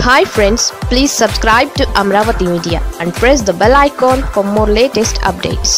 hi friends please subscribe to Amaravati media and press the bell icon for more latest updates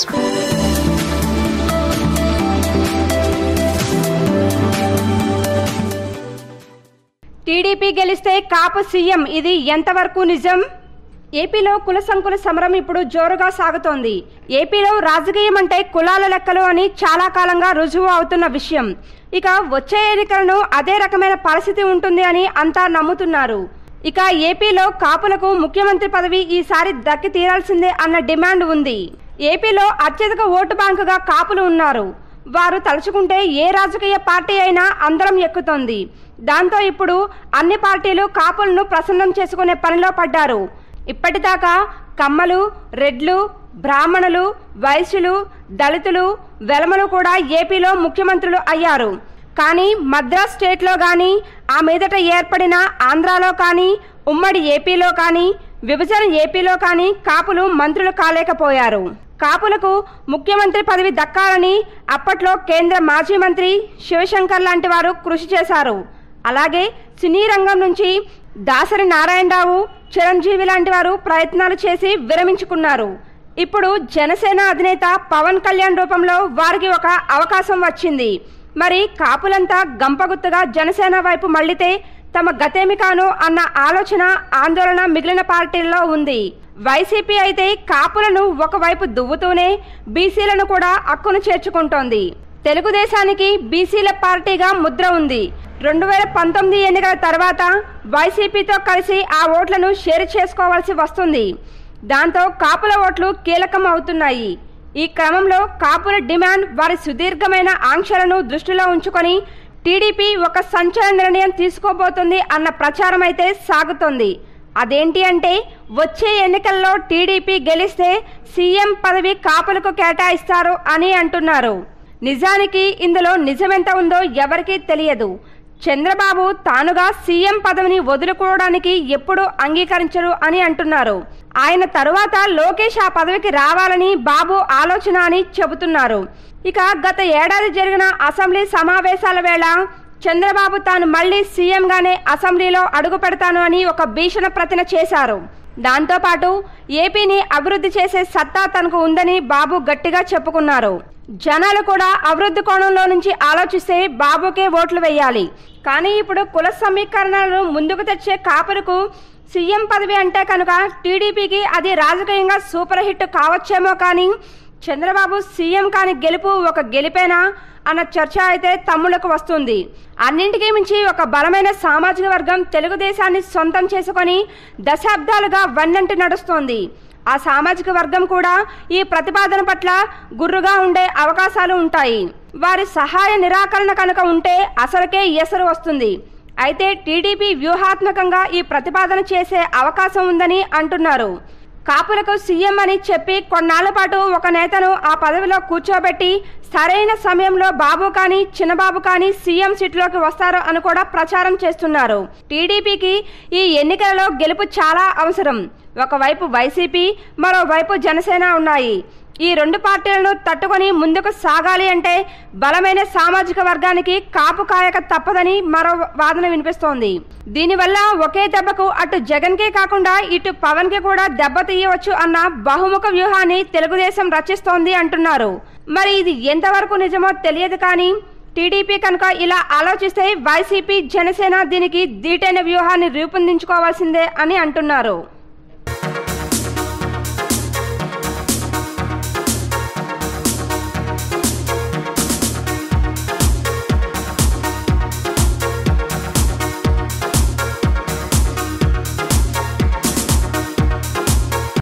TDP గెలిస్తే Kapu CM ఇది ఎంతవరకు నిజం ఏపీలో కుల సంకుల సమరం ఇప్పుడు జోరుగా సాగుతోంది ఏపీలో రాజకీయం అంటే కులాల లెక్కలు అని చాలా కాలంగా రుజువు అవుతున్న విషయం ఇక వచ్చే ఎన్నికలను అదే రకమైన పరిస్థితి ఉంటుంది అని అంతా నమ్ముతున్నారు ఇక ఏపీలో కాపులకు ముఖ్యమంత్రి పదవి ఈసారి దక్కి తీరాల్సిందే అన్న డిమాండ్ ఉంది ఏపీలో అత్యధిక ఓటు బ్యాంకుగా కాపులు ఉన్నారు వారు తలుచుకుంటే ఏ రాజకీయ పార్టీ అయినా అందరం ఎక్కుతోంది దాంతో ఇప్పుడు అన్ని పార్టీలు కాపులను ప్రసన్నం చేసుకునే పనిలో పడ్డారు ఇప్పటిదాకా కమ్మలు రెడ్లు బ్రాహ్మణులు వైశ్యులు దళితులు వెలమలు కూడా ఏపీలో ముఖ్యమంత్రులు అయ్యారు కానీ మద్రాస్ స్టేట్లో కానీ ఆ మీదట ఏర్పడిన ఆంధ్రాలో కానీ ఉమ్మడి ఏపీలో కానీ విభజన ఏపీలో కానీ కాపులు మంత్రులు కాలేకపోయారు కాపులకు ముఖ్యమంత్రి పదవి దక్కాలని అప్పట్లో కేంద్ర మాజీ మంత్రి శివశంకర్ లాంటి వారు కృషి చేశారు అలాగే సినీ రంగం నుంచి దాసరి నారాయణరావు చిరంజీవి లాంటి వారు ప్రయత్నాలు చేసి విరమించుకున్నారు ఇప్పుడు జనసేన అధినేత పవన్ కళ్యాణ్ రూపంలో వారికి ఒక అవకాశం వచ్చింది మరి కాపులంతా గంపగుత్తగా జనసేన వైపు మళ్ళితే తమ గతేమి కాను అన్న ఆలోచన ఆందోళన మిగిలిన పార్టీల్లో ఉంది వైసీపీ అయితే కాపులను ఒకవైపు దువ్వుతూనే బీసీలను కూడా అక్కును చేర్చుకుంటోంది తెలుగుదేశానికి బీసీల పార్టీగా ముద్ర ఉంది రెండు వేల పంతొమ్మిది ఎన్నికల తర్వాత వైసీపీతో కలిసి ఆ ఓట్లను షేర్ చేసుకోవాల్సి వస్తుంది దాంతో కాపుల ఓట్లు కీలకం అవుతున్నాయి ఈ క్రమంలో కాపుల డిమాండ్ వారి సుదీర్ఘమైన ఆంక్షలను దృష్టిలో ఉంచుకొని టీడీపీ ఒక సంచలన నిర్ణయం తీసుకోబోతుంది అన్న ప్రచారం అయితే సాగుతోంది అదేంటి అంటే వచ్చే ఎన్నికల్లో టీడీపీ గెలిస్తే సీఎం పదవి కాపులకు కేటాయిస్తారు అని అంటున్నారు నిజానికి ఇందులో నిజమెంత ఉందో ఎవరికీ తెలియదు చంద్రబాబు తానుగా సీఎం పదవిని వదులుకోవడానికి ఎప్పుడూ అంగీకరించరు అని అంటున్నారు ఆయన తరువాత లోకేష్ ఆ పదవికి రావాలని బాబు ఆలోచన అని చెబుతున్నారు ఇక గత ఏడాది జరిగిన అసెంబ్లీ సమావేశాల వేళ చంద్రబాబు తాను మళ్లీ సీఎంగానే అసెంబ్లీలో అడుగు పెడతాను అని ఒక భీషణ ప్రతిన చేశారు దాంతోపాటు ఏపీని అభివృద్ధి చేసే సత్తా తనకు ఉందని బాబు గట్టిగా చెప్పుకున్నారు జనాలు కూడా అభివృద్ధి కోణంలో నుంచి ఆలోచిస్తే బాబుకే ఓట్లు వేయాలి కానీ ఇప్పుడు కుల సమీకరణలను ముందుకు తెచ్చే కాపులకు సీఎం పదవి అంటే కనుక టీడీపీకి అది రాజకీయంగా సూపర్ హిట్ కావచ్చేమో కానీ చంద్రబాబు సీఎం కాని గెలుపు ఒక గెలిపేనా అన్న చర్చ అయితే తమ్ముళ్లకు వస్తుంది అన్నింటికీ మించి ఒక బలమైన సామాజిక వర్గం తెలుగుదేశాన్ని సొంతం చేసుకొని దశాబ్దాలుగా వన్నంటి నడుస్తోంది ఆ సామాజిక వర్గం కూడా ఈ ప్రతిపాదన పట్ల గుర్రుగా ఉండే అవకాశాలు ఉంటాయి వారి సహాయ నిరాకరణ కనుక ఉంటే అసలుకే ఎసరు వస్తుంది అయితే టీడీపీ వ్యూహాత్మకంగా ఈ ప్రతిపాదన చేసే అవకాశం ఉందని అంటున్నారు కాపులకు సీఎం అని చెప్పి కొన్నాళ్ల పాటు ఒక నేతను ఆ పదవిలో కూర్చోబెట్టి సరైన సమయంలో బాబు కానీ చిన్నబాబు కానీ సీఎం సీట్లోకి వస్తారు అని కూడా ప్రచారం చేస్తున్నారు టీడీపీకి ఈ ఎన్నికలలో గెలుపు చాలా అవసరం ఒకవైపు వైసీపీ మరోవైపు జనసేన ఉన్నాయి ఈ రెండు పార్టీలను తట్టుకొని ముందుకు సాగాలి అంటే బలమైన సామాజిక వర్గానికి కాపు కాయక తప్పదని మరో వాదన వినిపిస్తోంది దీనివల్ల ఒకే దెబ్బకు అటు జగన్ కే కాకుండా ఇటు పవన్ కి కూడా దెబ్బ తీయవచ్చు అన్న బహుముఖ వ్యూహాన్ని తెలుగుదేశం రచిస్తోంది అంటున్నారు మరి ఇది ఎంతవరకు నిజమో తెలియదు కానీ టీడీపీ కనుక ఇలా ఆలోచిస్తే వైసీపీ జనసేన దీనికి దీటైన వ్యూహాన్ని రూపొందించుకోవాల్సిందే అని అంటున్నారు